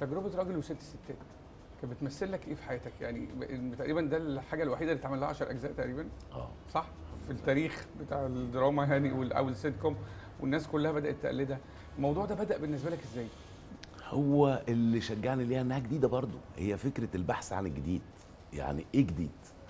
تجربه راجل وست ستات كانت بتمثل لك ايه في حياتك يعني ب- تقريبا ده الحاجه الوحيده اللي اتعمل لها 10 اجزاء تقريبا اه صح في التاريخ بتاع الدراما يعني وال- او السيت كوم والناس كلها بدات تقلدها الموضوع ده بدا بالنسبه لك ازاي هو اللي شجعني ليها انها جديده برضو هي فكره البحث عن الجديد يعني ايه جديد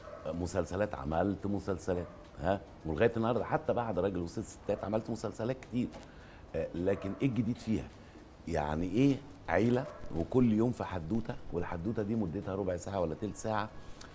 مسلسلات عملت مسلسلات ها ولغايه النهارده حتى بعد راجل وست ستات عملت مسلسلات كتير آه، لكن ايه الجديد فيها يعني ايه عيله وكل يوم في حدوته والحدوته دي مدتها ربع ساعه ولا تلت ساعه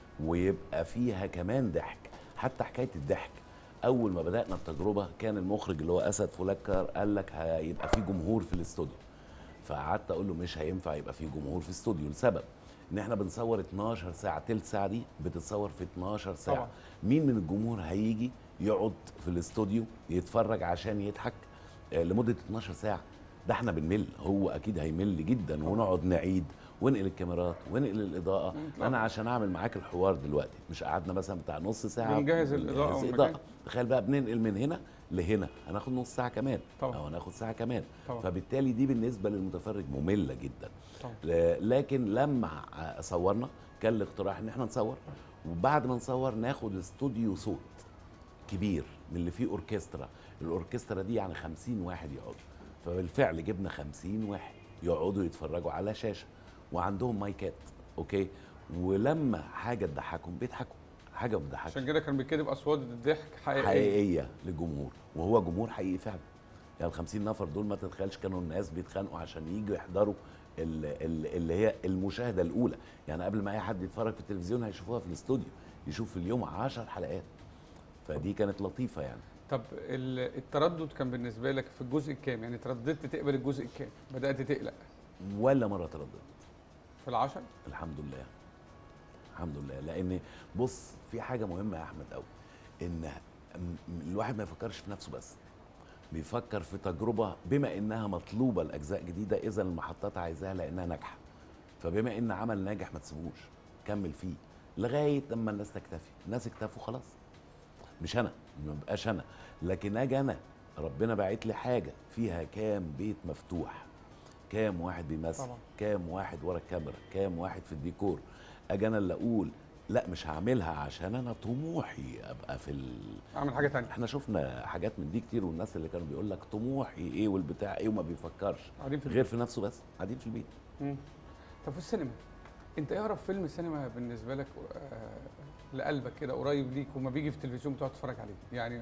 ويبقى فيها كمان ضحك حتى حكايه الضحك اول ما بدانا التجربه كان المخرج اللي هو اسد فلكر قال لك هيبقى في جمهور في الاستوديو فقعدت اقول له مش هينفع يبقى في جمهور في استوديو لسبب ان احنا بنصور 12 ساعه تلت ساعه دي بتتصور في 12 ساعه طبعا. مين من الجمهور هيجي يقعد في الاستوديو يتفرج عشان يضحك آه، لمده 12 ساعه ده احنا بنمل هو اكيد هيمل جدا ونقعد نعيد ونقل الكاميرات ونقل الاضاءه مم، طبعا. انا عشان اعمل معاك الحوار دلوقتي مش قعدنا مثلا بتاع نص ساعه بنجهز الإضاءة بنجهز والمكان. إضاءة. تخيل بقى بننقل من هنا لهنا هناخد نص ساعه كمان طبعا. او هناخد ساعه كمان طبعا. فبالتالي دي بالنسبه للمتفرج ممله جدا طبعا. ل- لكن لما ع- صورنا كان الاقتراح ان احنا نصور وبعد ما نصور ناخد استوديو صوت كبير من اللي فيه اوركسترا الاوركسترا دي يعني 50 واحد يقعدوا فبالفعل جبنا 50 واحد يقعدوا يتفرجوا على شاشه وعندهم مايكات اوكي ولما حاجه تضحكهم بيضحكوا حاجه ما بتضحكش عشان كده كان بيتكتب اصوات الضحك حقيقيه حقيقيه للجمهور وهو جمهور حقيقي فعلا يعني ال 50 نفر دول ما تتخيلش كانوا الناس بيتخانقوا عشان يجوا يحضروا ال- ال- اللي هي المشاهده الاولى يعني قبل ما اي حد يتفرج في التلفزيون هيشوفوها في الاستوديو يشوف في اليوم 10 حلقات فدي كانت لطيفه يعني طب ال- التردد كان بالنسبه لك في الجزء الكام يعني ترددت تقبل الجزء الكام بدات تقلق ولا مره ترددت في العشر الحمد لله الحمد لله لان بص في حاجه مهمه يا احمد قوي ان م- الواحد ما يفكرش في نفسه بس بيفكر في تجربه بما انها مطلوبه لاجزاء جديده اذا المحطات عايزاها لانها ناجحه فبما ان عمل ناجح ما تسيبوش كمل فيه لغايه لما الناس تكتفي الناس اكتفوا خلاص مش انا ما بقاش انا لكن اجي انا ربنا باعت لي حاجه فيها كام بيت مفتوح كام واحد بيمثل طبعا. كام واحد ورا الكاميرا كام واحد في الديكور اجي انا اللي اقول لا مش هعملها عشان انا طموحي ابقى في ال... اعمل حاجه تانية احنا شفنا حاجات من دي كتير والناس اللي كانوا بيقول لك طموحي ايه والبتاع ايه وما بيفكرش قاعدين في غير في نفسه بس قاعدين في البيت مم. طب في السينما انت ايه اقرب فيلم سينما بالنسبه لك آه لقلبك كده قريب ليك وما بيجي في التلفزيون بتقعد تتفرج عليه يعني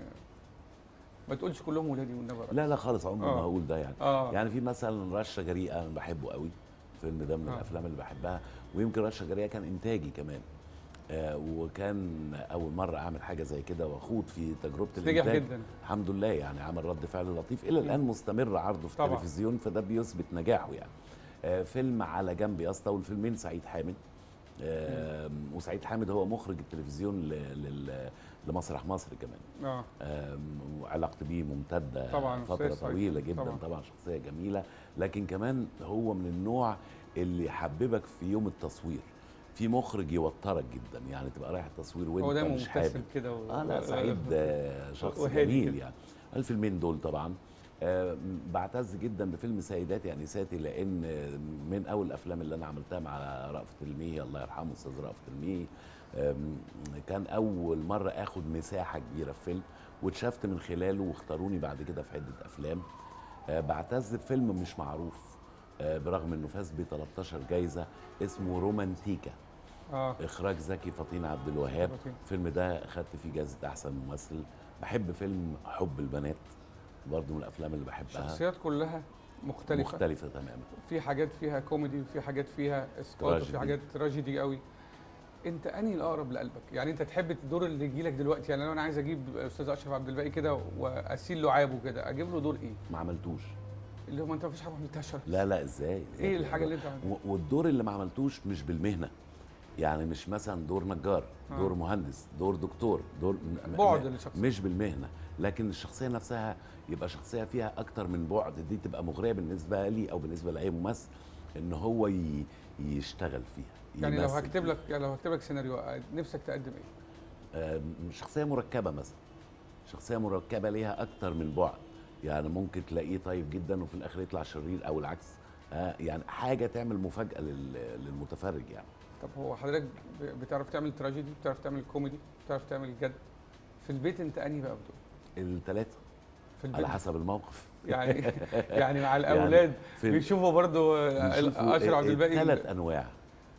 ما تقولش كلهم ولادي والنبي يا رب. لا لا خالص عمري ما آه. هقول ده يعني اه يعني في مثلا رشه جريئه انا بحبه قوي الفيلم ده من آه. الافلام اللي بحبها ويمكن رشه جريئه كان انتاجي كمان آه وكان اول مره اعمل حاجه زي كده واخوض في تجربه نجح الانتاج جدا الحمد لله يعني عمل رد فعل لطيف الى الان مستمر عرضه في طبعا. التلفزيون فده بيثبت نجاحه يعني آه فيلم على جنب يا اسطى والفيلمين سعيد حامد آه وسعيد حامد هو مخرج التلفزيون ل- لل- لمسرح مصر كمان اه آم، وعلاقتي بيه ممتده طبعاً، فتره أستاذ سعيد. طويله جدا طبعاً. طبعا. طبعا شخصيه جميله لكن كمان هو من النوع اللي يحببك في يوم التصوير في مخرج يوترك جدا يعني تبقى رايح التصوير هو وانت دايما مش مبتسم حابب كده و... اه لا سعيد آه، شخص وهادي جميل كده. يعني الفيلمين دول طبعا آه، بعتز جدا بفيلم سيداتي انساتي لان آه، من اول الافلام اللي انا عملتها مع رأفت الميهي الله يرحمه استاذ رأفت الميهي آم، كان اول مره اخد مساحه كبيره في فيلم واتشافت من خلاله واختاروني بعد كده في عده افلام آه، بعتز بفيلم مش معروف آه، برغم انه فاز ب 13 جايزه اسمه رومانتيكا اه اخراج زكي فطين عبد الوهاب فطين. الفيلم ده خدت فيه جائزه احسن ممثل بحب فيلم حب البنات برضه من الافلام اللي بحبها الشخصيات كلها مختلفه مختلفه تماما في حاجات فيها كوميدي وفي حاجات فيها اسقاط وفي تراجيدي. حاجات تراجيدي قوي انت انهي الاقرب لقلبك يعني انت تحب الدور اللي يجي لك دلوقتي يعني لو انا عايز اجيب استاذ اشرف عبد الباقي كده واسيل لعابه كده اجيب له دور ايه ما عملتوش اللي هو ما انت مفيش حاجه ما عملتهاش شرف. لا لا ازاي, إزاي ايه كده؟ الحاجه اللي انت عملتها و- والدور اللي ما عملتوش مش بالمهنه يعني مش مثلا دور نجار آه. دور مهندس دور دكتور دور م- م- بعد م- للشخصية. مش بالمهنه لكن الشخصيه نفسها يبقى شخصيه فيها اكتر من بعد دي تبقى مغريه بالنسبه لي او بالنسبه لاي ممثل ان هو ي... يشتغل فيها يعني لو يمثل هكتب فيها. لك يعني لو هكتب لك سيناريو نفسك تقدم ايه آم، شخصيه مركبه مثلا شخصيه مركبه ليها اكتر من بعد يعني ممكن تلاقيه طيب جدا وفي الاخر يطلع شرير او العكس آه يعني حاجه تعمل مفاجاه لل- للمتفرج يعني طب هو حضرتك ب- بتعرف تعمل تراجيدي بتعرف تعمل كوميدي بتعرف تعمل جد في البيت انت انهي بقى بتقول الثلاثه في البيت على حسب الموقف يعني يعني مع الاولاد في بيشوفوا برضو آه، اشرف عبد الباقي ثلاث انواع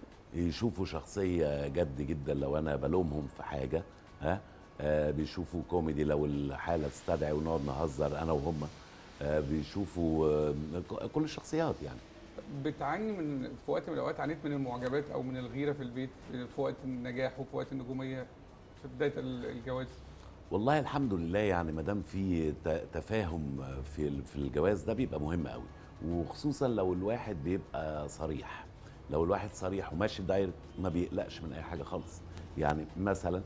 يشوفوا شخصيه جد جدا لو انا بلومهم في حاجه ها آه بيشوفوا كوميدي لو الحاله تستدعي ونقعد نهزر انا وهم آه بيشوفوا آه ك- كل الشخصيات يعني بتعاني من في وقت من الاوقات عانيت من المعجبات او من الغيره في البيت في وقت النجاح وفي وقت النجوميه في بدايه ال- الجواز والله الحمد لله يعني ما دام في ت- تفاهم في ال- في الجواز ده بيبقى مهم قوي وخصوصا لو الواحد بيبقى صريح لو الواحد صريح وماشي دايركت ما بيقلقش من اي حاجه خالص يعني مثلا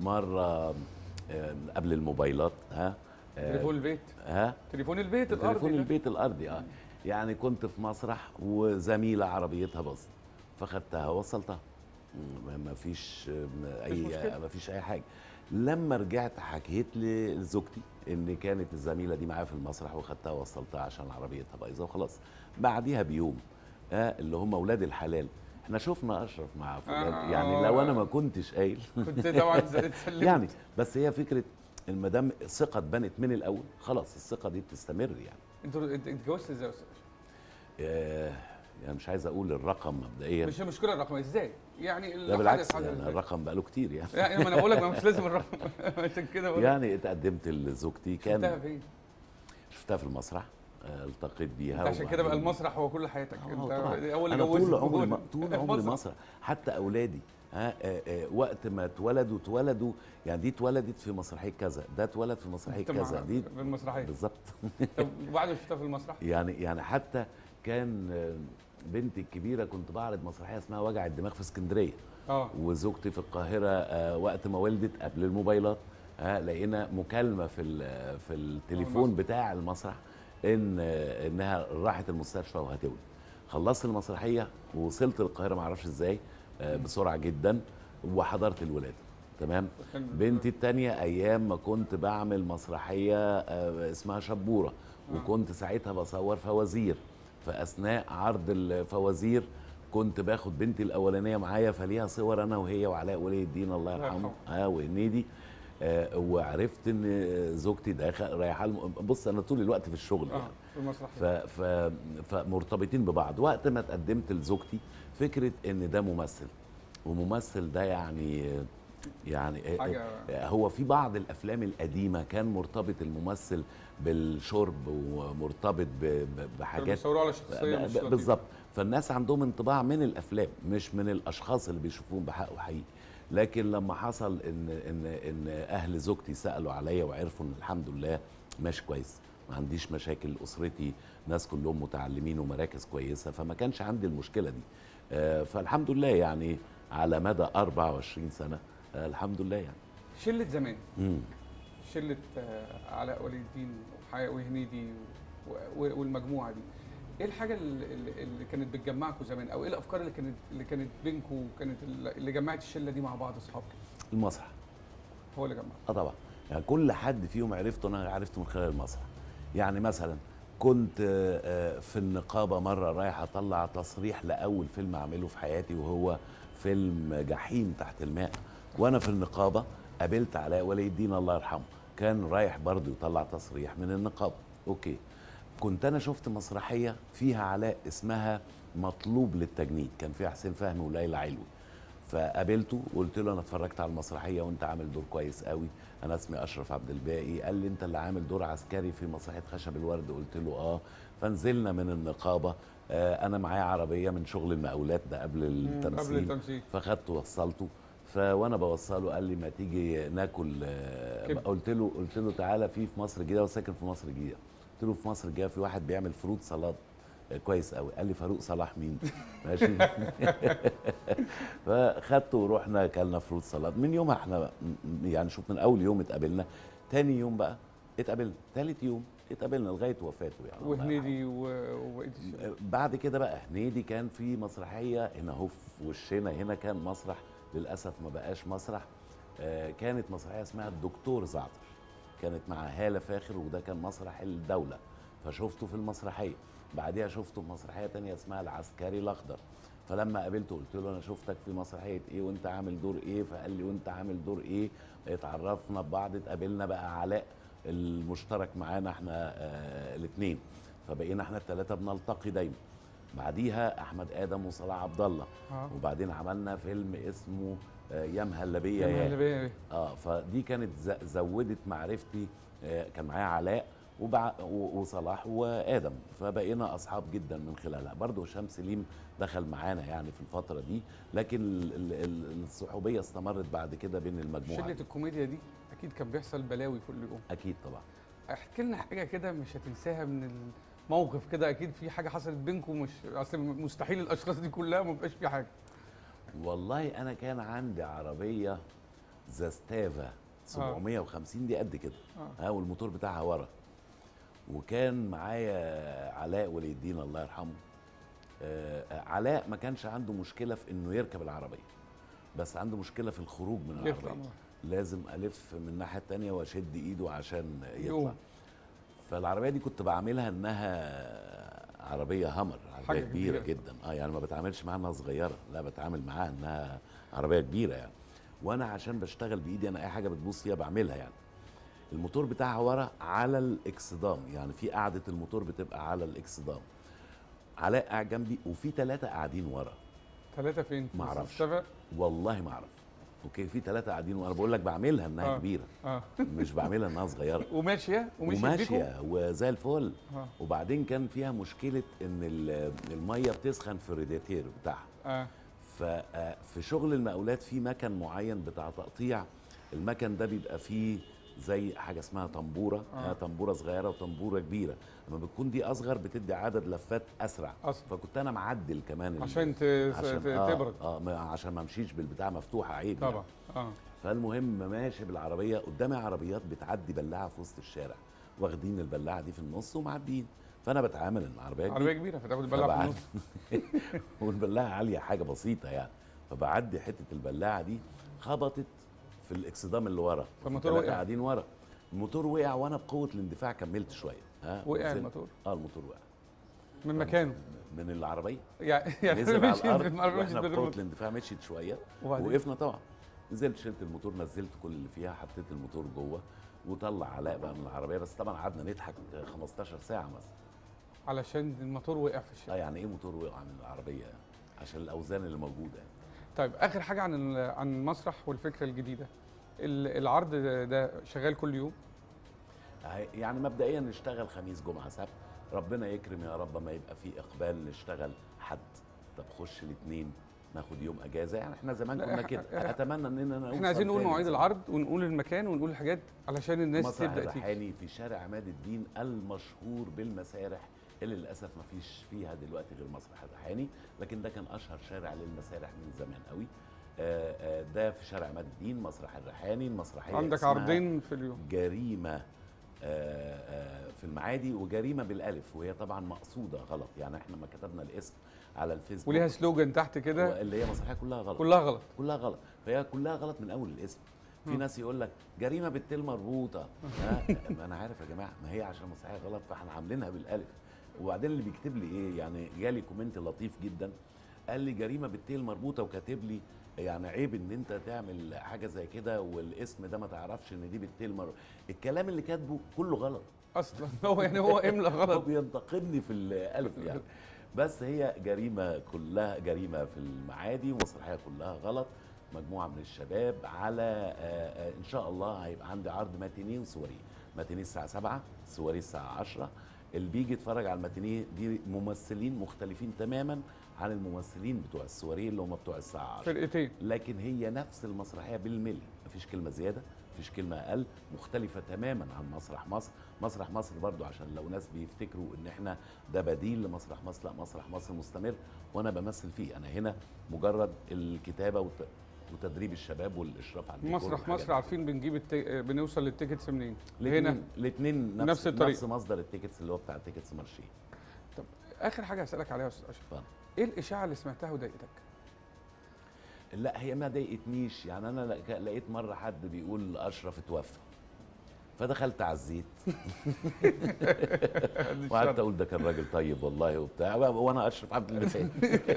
مره آه، قبل الموبايلات ها آه، تليفون البيت ها تليفون البيت الارضي تليفون ده. البيت الارضي اه يعني كنت في مسرح وزميله عربيتها باظت فخدتها وصلتها م- ما فيش م- اي مشكلة. ما فيش اي حاجه لما رجعت حكيت لزوجتي ان كانت الزميله دي معايا في المسرح وخدتها ووصلتها عشان عربيتها بايظه وخلاص بعديها بيوم آه اللي هم اولاد الحلال احنا شفنا اشرف مع فلان آه. يعني لو انا ما كنتش قايل كنت طبعا اتسلمت يعني بس هي فكره المدام الثقه اتبنت من الاول خلاص الثقه دي بتستمر يعني انتوا انت اتجوزت ازاي يا استاذ أشرف؟ آه، يعني مش عايز اقول الرقم مبدئيا مش المشكله الرقم ازاي يعني لا اللي بالعكس حدث حدث يعني إزاي؟ الرقم بقاله كتير يعني يعني ما انا بقول لك ما مش لازم الرقم عشان كده بقول لك. يعني اتقدمت لزوجتي شفتها كان فين؟ شفتها في المسرح آه، التقيت بيها انت عشان كده بقى وبعدين- المسرح هو كل حياتك آه، انت طبعاً. اول انا جوزت طول عمري جول. م- طول عمري مسرح. مسرح حتى اولادي ها آه، آه، وقت ما اتولدوا اتولدوا يعني دي اتولدت في مسرحيه كذا ده اتولد في مسرحيه انت مع- كذا دي في المسرحيه بالظبط طب وبعد ما شفتها في المسرح يعني يعني حتى كان آه، بنتي الكبيره كنت بعرض مسرحيه اسمها وجع الدماغ في اسكندريه اه وزوجتي في القاهره آه، وقت ما ولدت قبل الموبايلات آه، لقينا مكالمه في ال- في التليفون بتاع المسرح ان آه، انها راحت المستشفى وهتولد خلصت المسرحيه ووصلت القاهره ما اعرفش ازاي آه، بسرعه جدا وحضرت الولاده تمام كان- بنتي التانية ايام ما كنت بعمل مسرحيه آه، اسمها شبوره وكنت ساعتها بصور فوازير فاثناء عرض الفوازير كنت باخد بنتي الاولانيه معايا فليها صور انا وهي وعلاء ولي الدين الله الله يرحمه يرحمه. اه وهنيدي آه وعرفت ان زوجتي داخل رايحه الم- بص انا طول الوقت في الشغل اه يعني في المسرح ف ف فمرتبطين ببعض وقت ما اتقدمت لزوجتي فكره ان ده ممثل وممثل ده يعني يعني حاجة- هو في بعض الافلام القديمه كان مرتبط الممثل بالشرب ومرتبط ب- ب- كانوا بحاجات بيصوروا على شخصيه ب- مش ب- لطيفة. بالظبط فالناس عندهم انطباع من الافلام مش من الاشخاص اللي بيشوفوهم بحق وحقيقي لكن لما حصل ان ان ان اهل زوجتي سالوا عليا وعرفوا ان الحمد لله ماشي كويس ما عنديش مشاكل اسرتي ناس كلهم متعلمين ومراكز كويسه فما كانش عندي المشكله دي آه، فالحمد لله يعني على مدى 24 سنه آه، الحمد لله يعني شله زمان مم. شله آه، علاء ولي الدين وحياء وهنيدي و- و- والمجموعه دي ايه الحاجه اللي, اللي- اللي كانت بتجمعكم زمان او ايه الافكار اللي كانت اللي كانت بينكم وكانت اللي جمعت الشله دي مع بعض اصحاب كده المسرح هو اللي جمعكم اه طبعا يعني كل حد فيهم عرفته انا عرفته من خلال المسرح يعني مثلا كنت آه، آه، في النقابه مره رايح اطلع تصريح لاول فيلم اعمله في حياتي وهو فيلم جحيم تحت الماء وانا في النقابه قابلت علاء ولي الدين الله يرحمه كان رايح برضه يطلع تصريح من النقابه اوكي كنت انا شفت مسرحيه فيها علاء اسمها مطلوب للتجنيد كان فيها حسين فهمي وليلى علوي فقابلته وقلت له انا اتفرجت على المسرحيه وانت عامل دور كويس قوي انا اسمي اشرف عبد الباقي قال لي انت اللي عامل دور عسكري في مسرحيه خشب الورد قلت له اه فنزلنا من النقابه آه انا معايا عربيه من شغل المقاولات ده قبل قبل التمثيل التمثيل فخدته وصلته فوانا بوصله قال لي ما تيجي ناكل آه، كبد. قلت له قلت له تعالى في في مصر الجديده وساكن في مصر الجديده قلت له في مصر الجديده في واحد بيعمل فروت سلطه آه، كويس قوي قال لي فاروق صلاح مين ماشي فخدته ورحنا اكلنا فروت سلطه من يومها احنا م- يعني شوف من اول يوم اتقابلنا تاني يوم بقى اتقابلنا تالت يوم اتقابلنا لغايه وفاته يعني الله يرحمه. وهنيدي و- وبقيه الشله بعد كده بقى هنيدي كان في مسرحيه هنا اهو في وشنا هنا كان مسرح للاسف ما بقاش مسرح آه، كانت مسرحيه اسمها الدكتور زعتر كانت مع هاله فاخر وده كان مسرح الدوله فشفته في المسرحيه بعديها شفته في مسرحيه تانية اسمها العسكري الاخضر فلما قابلته قلت له انا شفتك في مسرحيه ايه وانت عامل دور ايه فقال لي وانت عامل دور ايه اتعرفنا ببعض اتقابلنا بقى علاء المشترك معانا احنا آه الاثنين فبقينا احنا الثلاثه بنلتقي دايما بعديها احمد ادم وصلاح عبد الله اه وبعدين عملنا فيلم اسمه آه، يا مهلبيه يا يا مهلبية. اه فدي كانت ز- زودت معرفتي آه، كان معايا علاء وبع... و- وصلاح وادم فبقينا اصحاب جدا من خلالها برضه هشام سليم دخل معانا يعني في الفتره دي لكن ال- ال- ال- الصحوبيه استمرت بعد كده بين المجموعه شله دي. الكوميديا دي اكيد كان بيحصل بلاوي كل يوم اكيد طبعا احكي لنا حاجه كده مش هتنساها من الموقف كده اكيد في حاجه حصلت بينكم مش اصل مستحيل الاشخاص دي كلها ما بيبقاش في حاجه والله انا كان عندي عربيه زاستافا 750 دي قد كده اه ها والموتور بتاعها ورا وكان معايا علاء ولي الدين الله يرحمه آه علاء ما كانش عنده مشكله في انه يركب العربيه بس عنده مشكله في الخروج من يطلع العربيه مرة. لازم الف من الناحيه التانية واشد ايده عشان يطلع يقوم. فالعربيه دي كنت بعملها انها عربيه هامر عربيه حاجة كبيره, كبيرة. جدا اه يعني ما بتعاملش معاها انها صغيره لا بتعامل معاها انها عربيه كبيره يعني وانا عشان بشتغل بايدي انا اي حاجه بتبوظ فيها بعملها يعني الموتور بتاعها ورا على الاكسدام يعني في قاعده الموتور بتبقى على الاكسدام علاء قاعد جنبي وفي ثلاثه قاعدين ورا ثلاثه فين ما أعرفش. السفر؟ والله ما اعرف اوكي في ثلاثه قاعدين ورا بقول لك بعملها انها آه. كبيره اه مش بعملها انها صغيره وماشيه ومشيت بيكم؟ وماشيه وزي الفل اه وبعدين كان فيها مشكله ان ال- الميه بتسخن في الرادياتير بتاعها اه ففي شغل المقاولات في مكن معين بتاع تقطيع المكن ده بيبقى فيه زي حاجه اسمها طنبوره آه. آه. طنبوره صغيره وطنبوره كبيره لما بتكون دي اصغر بتدي عدد لفات اسرع اصلا فكنت انا معدل كمان ال- عشان ت- عشان ت- آه تبرد اه ما- عشان ما امشيش بالبتاع مفتوحه عيب طبعا اه فالمهم ماشي بالعربيه قدامي عربيات بتعدي بلاعه في وسط الشارع واخدين البلاعه دي في النص ومعديين فانا بتعامل ان العربيه عربيه كبيره فتاخد البلاعه في فبعد- النص والبلاعه عاليه حاجه بسيطه يعني فبعدي حته البلاعه دي خبطت في الاكسدام اللي ورا فالموتور التلاتة وقع. قاعدين ورا الموتور وقع وانا بقوه الاندفاع كملت شويه ها وقع نزلت. الموتور اه الموتور وقع من مكانه من العربيه يعني يعني نزل على مشي الارض العربية مشيت واحنا بقوه بالريموت. الاندفاع مشيت شويه وبعدين وقفنا طبعا نزلت شلت الموتور نزلت كل اللي فيها حطيت الموتور جوه وطلع علاء بقى من العربيه بس طبعا قعدنا نضحك 15 ساعه مثلا علشان الموتور وقع في اه الشارع يعني ايه موتور وقع من العربيه يعني عشان الاوزان اللي موجوده يعني. طيب اخر حاجه عن ال- عن المسرح والفكره الجديده ال- العرض ده, ده شغال كل يوم هي- يعني مبدئيا نشتغل خميس جمعه سبت ربنا يكرم يا رب ما يبقى في اقبال نشتغل حد طب خش الاثنين ناخد يوم اجازه يعني احنا زمان لا، كنا إح- كده إح- اتمنى اننا نوصل احنا عايزين نقول تاني مواعيد زي- العرض ونقول المكان ونقول الحاجات علشان الناس مسرح تبدا تيجي الريحاني في شارع عماد الدين المشهور بالمسارح اللي للاسف ما فيش فيها دلوقتي غير مسرح الريحاني لكن ده كان اشهر شارع للمسارح من زمان قوي آه، آه، ده في شارع عماد الدين مسرح الريحاني المسرحيه عندك اسمها عرضين في اليوم جريمه آه، آه، في المعادي وجريمه بالالف وهي طبعا مقصوده غلط يعني احنا ما كتبنا الاسم على الفيسبوك وليها سلوجان تحت كده اللي هي مسرحيه كلها غلط كلها غلط كلها غلط فهي كلها غلط من اول الاسم في مم. ناس يقول لك جريمه بالتل مربوطه ها ما انا عارف يا جماعه ما هي عشان مسرحيه غلط فاحنا عاملينها بالالف وبعدين اللي بيكتب لي ايه يعني جالي كومنت لطيف جدا قال لي جريمه بالتل مربوطه وكاتب لي يعني عيب ان انت تعمل حاجه زي كده والاسم ده ما تعرفش ان دي بالتل مر الكلام اللي كاتبه كله غلط اصلا هو يعني هو املا هو غلط بينتقدني في الالف يعني بس هي جريمه كلها جريمه في المعادي ومسرحيه كلها غلط مجموعه من الشباب على آه، آه، ان شاء الله هيبقى عندي عرض ماتينيه وسواريه ماتينيه الساعه 7 سواريه الساعه 10 اللي بيجي يتفرج على الماتينيه دي ممثلين مختلفين تماما عن الممثلين بتوع السواريه اللي هم بتوع الساعه 10 فرقتين لكن هي نفس المسرحيه بالملي مفيش كلمه زياده مفيش كلمه اقل مختلفه تماما عن مسرح مصر مسرح مصر برضو عشان لو ناس بيفتكروا ان احنا ده بديل لمسرح مصر لا مسرح مصر مستمر وانا بمثل فيه انا هنا مجرد الكتابه وت... وتدريب الشباب والاشراف على الديكور مسرح والحاجات مصر دي. عارفين بنجيب الت... بنوصل للتيكتس منين هنا الاثنين الاثنين نفس نفس الطريق. نفس مصدر التيكتس اللي هو بتاع التيكتس مارشيه اخر حاجه هسالك عليها يا استاذ اشرف اتفضل. ايه الاشاعه اللي سمعتها وضايقتك لا هي ما ضايقتنيش يعني انا لق- لقيت مره حد بيقول اشرف اتوفى فدخلت على الزيت بعد وقعدت الشر. اقول ده كان راجل طيب والله وبتاع وانا اشرف عبد اللسان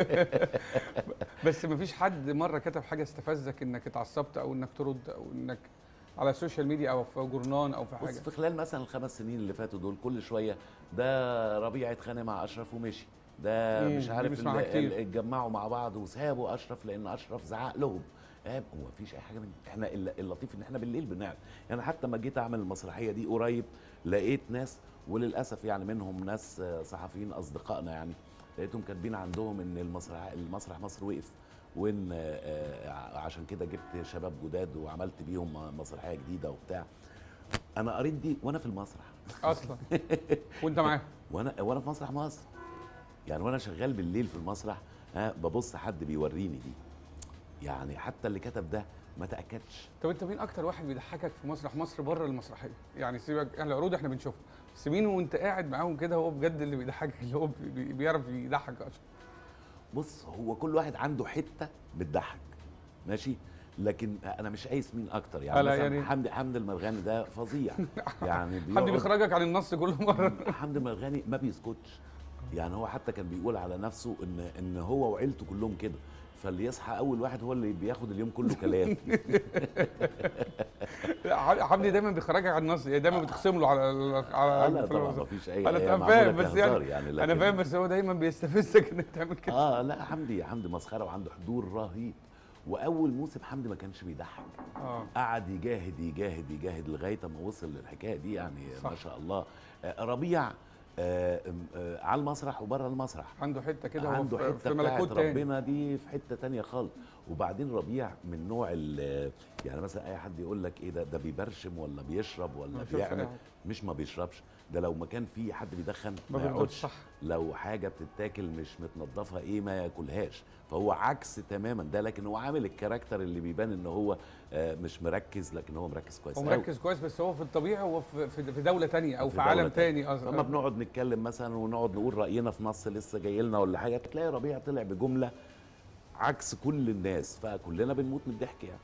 بس مفيش حد مره كتب حاجه استفزك انك اتعصبت او انك ترد او انك على السوشيال ميديا او في جورنان او في بص حاجه في خلال مثلا الخمس سنين اللي فاتوا دول كل شويه ده ربيع اتخانق مع اشرف ومشي ده مم، مش دي عارف بنسمعها ال- كتير. ال- اتجمعوا مع بعض وسابوا اشرف لان اشرف زعق لهم آه، هو مفيش اي حاجه من احنا الل- اللطيف ان احنا بالليل بنعمل يعني حتى ما جيت اعمل المسرحيه دي قريب لقيت ناس وللاسف يعني منهم ناس آه، صحفيين اصدقائنا يعني لقيتهم كاتبين عندهم ان المسرح المسرح مصر وقف وان آه، آه، عشان كده جبت شباب جداد وعملت بيهم مسرحيه جديده وبتاع انا قريت دي وانا في المسرح اصلا وانت معاه وانا وانا في مسرح مصر يعني وانا شغال بالليل في المسرح ها ببص حد بيوريني دي يعني حتى اللي كتب ده ما تاكدش طب انت مين اكتر واحد بيضحكك في مسرح مصر بره المسرحيه يعني سيبك احنا العروض احنا بنشوفها بس مين وانت قاعد معاهم كده هو بجد اللي بيضحكك اللي هو بي- بي- بيعرف يضحك اصلا بص هو كل واحد عنده حته بتضحك ماشي لكن انا مش قايس مين اكتر يعني, لا مثلا يعني- حمدي حمدي المرغني ده فظيع يعني حد بيقعد- بيخرجك عن النص كل مره حمدي المرغني ما بيسكتش يعني هو حتى كان بيقول على نفسه ان ان هو وعيلته كلهم كده فاللي يصحى اول واحد هو اللي بياخد اليوم كله كلام لا، حمدي دايما بيخرجك عن النص يعني دايما بتخصم له على على آه لا في طبعا المسرح. ما فيش اي انا هي فاهم معمولة بس كهزار يعني, يعني انا لكن- فاهم بس هو دايما بيستفزك انك تعمل كده اه لا حمدي حمدي مسخره وعنده حضور رهيب واول موسم حمدي ما كانش بيضحك اه قعد يجاهد يجاهد يجاهد لغايه ما وصل للحكايه دي يعني صح. ما شاء الله آه ربيع آه آم، آه على المسرح وبره المسرح عنده حته كده هو عنده في- حته في بتاعت ملكوت تاني ربنا دي في حته تانية خالص وبعدين ربيع من نوع ال- يعني مثلا اي حد يقول لك ايه ده ده بيبرشم ولا بيشرب ما ولا بشوفش بيعمل أي حاجة. مش ما بيشربش ده لو مكان فيه حد بيدخن ما ما بيرضاش يقعدش صح لو حاجه بتتاكل مش متنضفه ايه ما ياكلهاش فهو عكس تماما ده لكن هو عامل الكاركتر اللي بيبان ان هو آه، مش مركز لكن هو مركز كويس هو أوي. مركز كويس بس هو في الطبيعي هو في في في دوله تانية او في في, دولة عالم تانية. تاني فما اصلا بنقعد نتكلم مثلا ونقعد نقول راينا في نص لسه جاي لنا ولا حاجه تلاقي ربيع طلع بجمله عكس كل الناس فكلنا بنموت من الضحك يعني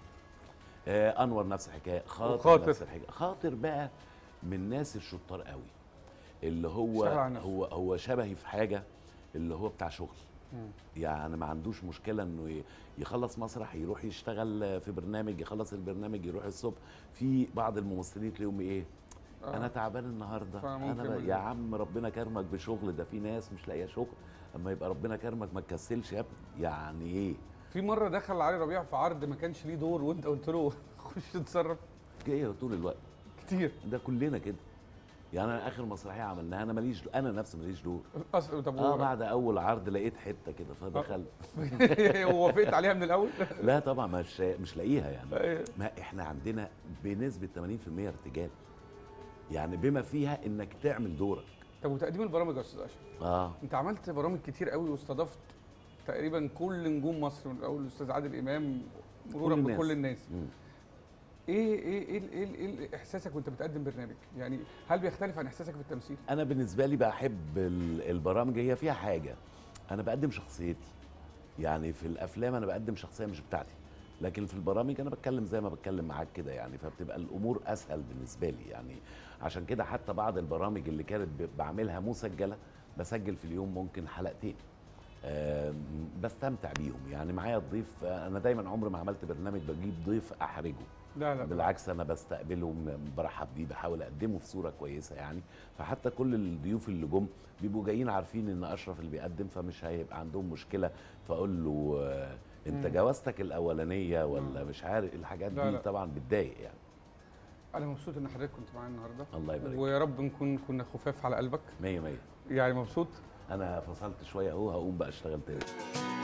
آه انور نفس الحكايه خاطر, وخاطر. نفس الحكايه خاطر بقى من الناس الشطار قوي اللي هو شبه نفسه. هو هو شبهي في حاجه اللي هو بتاع شغل مم. يعني ما عندوش مشكله انه ي- يخلص مسرح يروح يشتغل في برنامج يخلص البرنامج يروح الصبح في بعض الممثلين تلاقيهم ايه آه. انا تعبان النهارده فممكن انا ب... من- يا عم ربنا كرمك بشغل ده في ناس مش لاقيه شغل اما يبقى ربنا كرمك ما تكسلش يا ابني يعني ايه في مره دخل علي ربيع في عرض ما كانش ليه دور وانت قلت له خش اتصرف جايه طول الوقت كتير ده كلنا كده يعني انا اخر مسرحيه عملناها انا ماليش انا نفسي ماليش دور اصلا طب اه هو- بعد اول عرض لقيت حته كده فدخلت ووافقت عليها من الاول لا طبعا مش مش لاقيها يعني أيوة. ما احنا عندنا بنسبه 80% ارتجال يعني بما فيها انك تعمل دورك طب وتقديم البرامج يا استاذ اشرف اه انت عملت برامج كتير قوي واستضفت تقريبا كل نجوم مصر من اول الاستاذ عادل امام مرورا كل الناس. بكل الناس مم. ايه ايه ايه ايه, إيه, إيه احساسك وانت بتقدم برنامج يعني هل بيختلف عن احساسك في التمثيل انا بالنسبه لي بحب ال- البرامج هي فيها حاجه انا بقدم شخصيتي يعني في الافلام انا بقدم شخصيه مش بتاعتي لكن في البرامج انا بتكلم زي ما بتكلم معاك كده يعني فبتبقى الامور اسهل بالنسبه لي يعني عشان كده حتى بعض البرامج اللي كانت ب- بعملها مسجله بسجل في اليوم ممكن حلقتين آم، بستمتع بيهم يعني معايا الضيف انا دايما عمري ما عملت برنامج بجيب ضيف احرجه لا لا بالعكس انا بستقبله م- برحب بيه بحاول اقدمه في صوره كويسه يعني فحتى كل الضيوف اللي جم بيبقوا جايين عارفين ان اشرف اللي بيقدم فمش هيبقى عندهم مشكله فاقول له آه، انت مم. جوازتك الاولانيه ولا مش عارف الحاجات لا دي لا. طبعا بتضايق يعني انا مبسوط ان حضرتك كنت معايا النهارده الله يبارك ويا رب نكون كنا خفاف على قلبك مية مية يعني مبسوط انا فصلت شويه اهو هقوم بقى اشتغل تاني